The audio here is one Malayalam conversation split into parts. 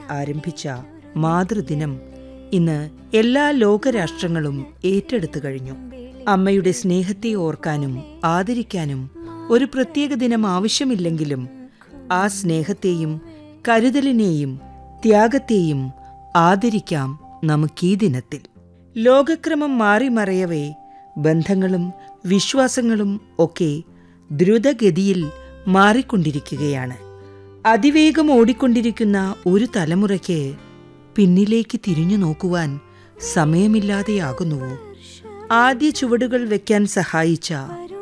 ആരംഭിച്ച മാതൃദിനം ഇന്ന് എല്ലാ ലോകരാഷ്ട്രങ്ങളും ഏറ്റെടുത്തു കഴിഞ്ഞു അമ്മയുടെ സ്നേഹത്തെ ഓർക്കാനും ആദരിക്കാനും ഒരു പ്രത്യേക ദിനം ആവശ്യമില്ലെങ്കിലും ആ സ്നേഹത്തെയും കരുതലിനെയും ത്യാഗത്തെയും ആദരിക്കാം നമുക്കീ ദിനത്തിൽ ലോകക്രമം മാറിമറയവേ ബന്ധങ്ങളും വിശ്വാസങ്ങളും ഒക്കെ ദ്രുതഗതിയിൽ മാറിക്കൊണ്ടിരിക്കുകയാണ് അതിവേഗം ഓടിക്കൊണ്ടിരിക്കുന്ന ഒരു തലമുറയ്ക്ക് പിന്നിലേക്ക് തിരിഞ്ഞു നോക്കുവാൻ സമയമില്ലാതെയാകുന്നുവോ ആദ്യ ചുവടുകൾ വെക്കാൻ സഹായിച്ച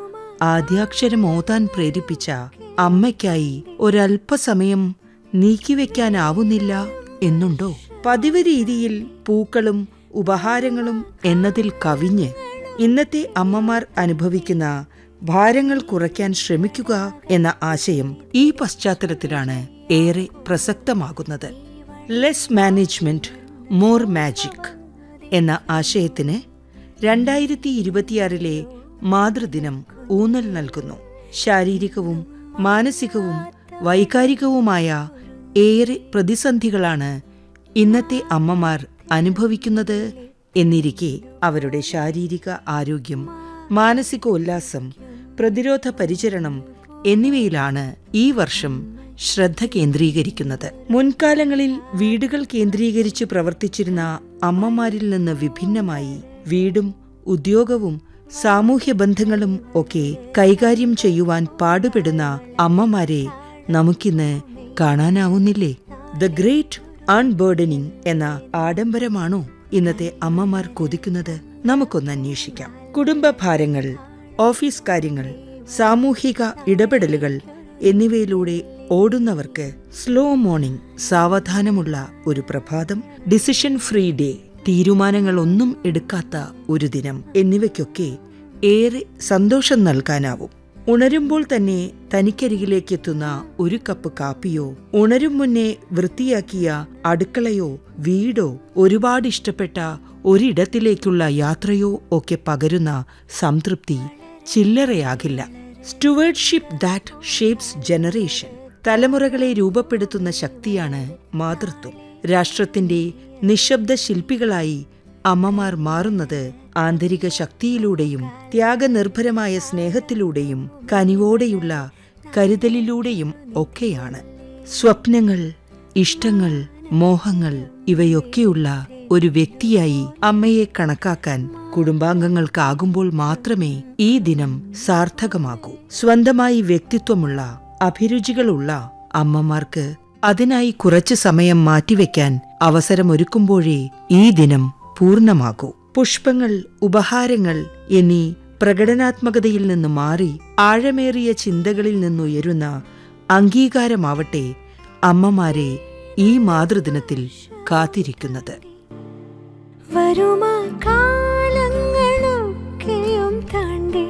ആദ്യാക്ഷരം ഓതാൻ പ്രേരിപ്പിച്ച അമ്മയ്ക്കായി ഒരല്പസമയം നീക്കിവെക്കാനാവുന്നില്ല എന്നുണ്ടോ പതിവ് രീതിയിൽ പൂക്കളും ഉപഹാരങ്ങളും എന്നതിൽ കവിഞ്ഞ് ഇന്നത്തെ അമ്മമാർ അനുഭവിക്കുന്ന ഭാരങ്ങൾ കുറയ്ക്കാൻ ശ്രമിക്കുക എന്ന ആശയം ഈ പശ്ചാത്തലത്തിലാണ് ഏറെ പ്രസക്തമാകുന്നത് ലെസ് മാനേജ്മെന്റ് മോർ മാജിക് എന്ന ആശയത്തിന് രണ്ടായിരത്തി ഇരുപത്തിയാറിലെ മാതൃദിനം ഊന്നൽ നൽകുന്നു ശാരീരികവും മാനസികവും വൈകാരികവുമായ ഏറെ പ്രതിസന്ധികളാണ് ഇന്നത്തെ അമ്മമാർ അനുഭവിക്കുന്നത് എന്നിരിക്കെ അവരുടെ ശാരീരിക ആരോഗ്യം മാനസികോല്ലാസം പ്രതിരോധ പരിചരണം എന്നിവയിലാണ് ഈ വർഷം ശ്രദ്ധ കേന്ദ്രീകരിക്കുന്നത് മുൻകാലങ്ങളിൽ വീടുകൾ കേന്ദ്രീകരിച്ച് പ്രവർത്തിച്ചിരുന്ന അമ്മമാരിൽ നിന്ന് വിഭിന്നമായി വീടും ഉദ്യോഗവും സാമൂഹ്യ ബന്ധങ്ങളും ഒക്കെ കൈകാര്യം ചെയ്യുവാൻ പാടുപെടുന്ന അമ്മമാരെ നമുക്കിന്ന് കാണാനാവുന്നില്ലേ ദ ഗ്രേറ്റ് അൺബേർഡനിങ് എന്ന ആഡംബരമാണോ ഇന്നത്തെ അമ്മമാർ കൊതിക്കുന്നത് നമുക്കൊന്ന് അന്വേഷിക്കാം കുടുംബ ഭാരങ്ങൾ ഓഫീസ് കാര്യങ്ങൾ സാമൂഹിക ഇടപെടലുകൾ എന്നിവയിലൂടെ ഓടുന്നവർക്ക് സ്ലോ മോർണിംഗ് സാവധാനമുള്ള ഒരു പ്രഭാതം ഡിസിഷൻ ഫ്രീ ഡേ തീരുമാനങ്ങൾ ഒന്നും എടുക്കാത്ത ഒരു ദിനം എന്നിവയ്ക്കൊക്കെ ഏറെ സന്തോഷം നൽകാനാവും ഉണരുമ്പോൾ തന്നെ തനിക്കരികിലേക്കെത്തുന്ന ഒരു കപ്പ് കാപ്പിയോ ഉണരും മുന്നേ വൃത്തിയാക്കിയ അടുക്കളയോ വീടോ ഒരുപാട് ഇഷ്ടപ്പെട്ട ഒരിടത്തിലേക്കുള്ള യാത്രയോ ഒക്കെ പകരുന്ന സംതൃപ്തി ചില്ലറയാകില്ല സ്റ്റുവേർഡ്ഷിപ്പ് ദാറ്റ് ഷേപ്സ് ജനറേഷൻ തലമുറകളെ രൂപപ്പെടുത്തുന്ന ശക്തിയാണ് മാതൃത്വം രാഷ്ട്രത്തിന്റെ നിശബ്ദ ശില്പികളായി അമ്മമാർ മാറുന്നത് ആന്തരിക ശക്തിയിലൂടെയും ത്യാഗനിർഭരമായ സ്നേഹത്തിലൂടെയും കനിവോടെയുള്ള കരുതലിലൂടെയും ഒക്കെയാണ് സ്വപ്നങ്ങൾ ഇഷ്ടങ്ങൾ മോഹങ്ങൾ ഇവയൊക്കെയുള്ള ഒരു വ്യക്തിയായി അമ്മയെ കണക്കാക്കാൻ കുടുംബാംഗങ്ങൾക്കാകുമ്പോൾ മാത്രമേ ഈ ദിനം സാർത്ഥകമാകൂ സ്വന്തമായി വ്യക്തിത്വമുള്ള അഭിരുചികളുള്ള അമ്മമാർക്ക് അതിനായി കുറച്ചു സമയം മാറ്റിവെക്കാൻ അവസരമൊരുക്കുമ്പോഴേ ഈ ദിനം പൂർണ്ണമാകൂ പുഷ്പങ്ങൾ ഉപഹാരങ്ങൾ എന്നീ പ്രകടനാത്മകതയിൽ നിന്ന് മാറി ആഴമേറിയ ചിന്തകളിൽ നിന്നുയരുന്ന അംഗീകാരമാവട്ടെ അമ്മമാരെ ഈ മാതൃദിനത്തിൽ കാത്തിരിക്കുന്നത് വരുമാ കാലങ്ങളൊക്കെയും താണ്ടി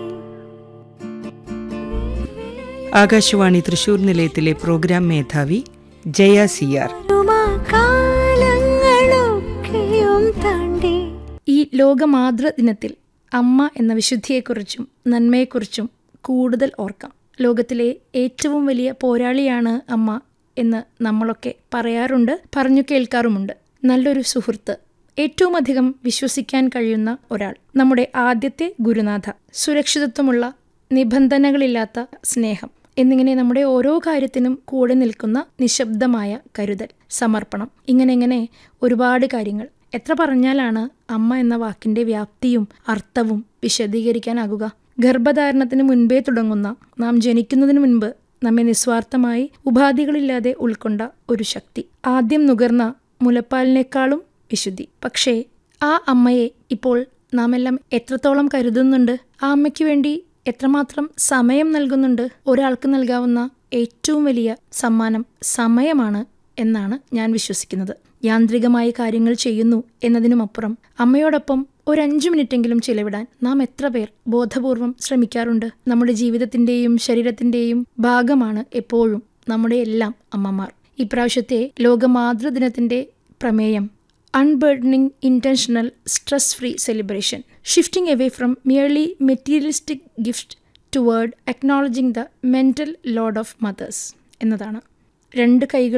ആകാശവാണി തൃശൂർ നിലയത്തിലെ പ്രോഗ്രാം മേധാവി ജയ സി ആർ വരുമാ കാലങ്ങളൊക്കെയും താണ്ടി ഈ ലോകമാതൃ ദിനത്തിൽ അമ്മ എന്ന വിശുദ്ധിയെക്കുറിച്ചും നന്മയെക്കുറിച്ചും കൂടുതൽ ഓർക്കാം ലോകത്തിലെ ഏറ്റവും വലിയ പോരാളിയാണ് അമ്മ എന്ന് നമ്മളൊക്കെ പറയാറുണ്ട് പറഞ്ഞു കേൾക്കാറുമുണ്ട് നല്ലൊരു സുഹൃത്ത് ഏറ്റവും അധികം വിശ്വസിക്കാൻ കഴിയുന്ന ഒരാൾ നമ്മുടെ ആദ്യത്തെ ഗുരുനാഥ സുരക്ഷിതത്വമുള്ള നിബന്ധനകളില്ലാത്ത സ്നേഹം എന്നിങ്ങനെ നമ്മുടെ ഓരോ കാര്യത്തിനും കൂടെ നിൽക്കുന്ന നിശബ്ദമായ കരുതൽ സമർപ്പണം ഇങ്ങനെ ഇങ്ങനെ ഒരുപാട് കാര്യങ്ങൾ എത്ര പറഞ്ഞാലാണ് അമ്മ എന്ന വാക്കിന്റെ വ്യാപ്തിയും അർത്ഥവും വിശദീകരിക്കാനാകുക ഗർഭധാരണത്തിന് മുൻപേ തുടങ്ങുന്ന നാം ജനിക്കുന്നതിന് മുൻപ് നമ്മെ നിസ്വാർത്ഥമായി ഉപാധികളില്ലാതെ ഉൾക്കൊണ്ട ഒരു ശക്തി ആദ്യം നുകർന്ന മുലപ്പാലിനേക്കാളും വിശുദ്ധി പക്ഷേ ആ അമ്മയെ ഇപ്പോൾ നാം എല്ലാം എത്രത്തോളം കരുതുന്നുണ്ട് ആ അമ്മയ്ക്ക് വേണ്ടി എത്രമാത്രം സമയം നൽകുന്നുണ്ട് ഒരാൾക്ക് നൽകാവുന്ന ഏറ്റവും വലിയ സമ്മാനം സമയമാണ് എന്നാണ് ഞാൻ വിശ്വസിക്കുന്നത് യാന്ത്രികമായി കാര്യങ്ങൾ ചെയ്യുന്നു എന്നതിനുമപ്പുറം അമ്മയോടൊപ്പം ഒരു അഞ്ചു മിനിറ്റെങ്കിലും ചിലവിടാൻ നാം എത്ര പേർ ബോധപൂർവം ശ്രമിക്കാറുണ്ട് നമ്മുടെ ജീവിതത്തിന്റെയും ശരീരത്തിന്റെയും ഭാഗമാണ് എപ്പോഴും നമ്മുടെ എല്ലാം അമ്മമാർ ഇപ്രാവശ്യത്തെ ലോക മാതൃദിനത്തിന്റെ പ്രമേയം unburdening intentional stress free celebration shifting away from merely materialistic gift toward acknowledging the mental load of mothers എന്നതാണ് രണ്ട് കൈകളും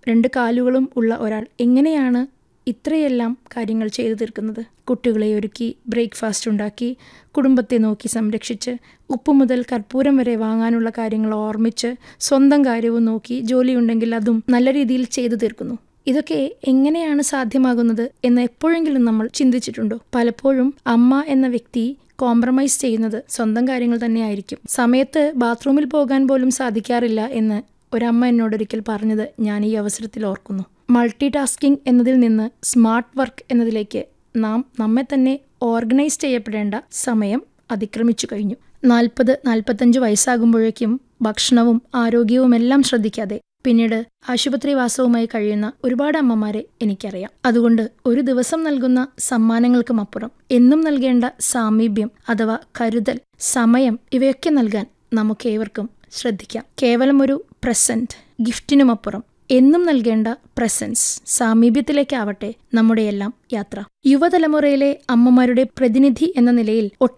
രണ്ട് കാലുകളും ഉള്ള ഒരാൾ എങ്ങനെയാണ് ഇത്രയെല്ലാം കാര്യങ്ങൾ ചെയ്തു തീർക്കുന്നത് കുട്ടികളെ ഒരുക്കി ബ്രേക്ക്ഫാസ്റ്റ് ഉണ്ടാക്കി കുടുംബത്തെ നോക്കി സംരക്ഷിച്ച് ഉപ്പ് മുതൽ കർപ്പൂരം വരെ വാങ്ങാനുള്ള കാര്യങ്ങൾ ഓർമ്മിച്ച് സ്വന്തം കാര്യവും നോക്കി ജോലിയുണ്ടെങ്കിൽ അതും നല്ല രീതിയിൽ ചെയ്തു തീർക്കുന്നു ഇതൊക്കെ എങ്ങനെയാണ് സാധ്യമാകുന്നത് എന്ന് എപ്പോഴെങ്കിലും നമ്മൾ ചിന്തിച്ചിട്ടുണ്ടോ പലപ്പോഴും അമ്മ എന്ന വ്യക്തി കോംപ്രമൈസ് ചെയ്യുന്നത് സ്വന്തം കാര്യങ്ങൾ തന്നെയായിരിക്കും സമയത്ത് ബാത്റൂമിൽ പോകാൻ പോലും സാധിക്കാറില്ല എന്ന് ഒരമ്മ എന്നോടൊരിക്കൽ പറഞ്ഞത് ഞാൻ ഈ അവസരത്തിൽ ഓർക്കുന്നു മൾട്ടി ടാസ്കിംഗ് എന്നതിൽ നിന്ന് സ്മാർട്ട് വർക്ക് എന്നതിലേക്ക് നാം നമ്മെ തന്നെ ഓർഗനൈസ് ചെയ്യപ്പെടേണ്ട സമയം അതിക്രമിച്ചു കഴിഞ്ഞു നാൽപ്പത് നാൽപ്പത്തഞ്ച് വയസ്സാകുമ്പോഴേക്കും ഭക്ഷണവും ആരോഗ്യവുമെല്ലാം ശ്രദ്ധിക്കാതെ പിന്നീട് ആശുപത്രി വാസവുമായി കഴിയുന്ന ഒരുപാട് അമ്മമാരെ എനിക്കറിയാം അതുകൊണ്ട് ഒരു ദിവസം നൽകുന്ന സമ്മാനങ്ങൾക്കും അപ്പുറം എന്നും നൽകേണ്ട സാമീപ്യം അഥവാ കരുതൽ സമയം ഇവയൊക്കെ നൽകാൻ നമുക്കേവർക്കും ശ്രദ്ധിക്കാം കേവലം ഒരു പ്രസന്റ് ഗിഫ്റ്റിനുമപ്പുറം എന്നും നൽകേണ്ട പ്രസൻസ് സാമീപ്യത്തിലേക്കാവട്ടെ നമ്മുടെയെല്ലാം യാത്ര യുവതലമുറയിലെ അമ്മമാരുടെ പ്രതിനിധി എന്ന നിലയിൽ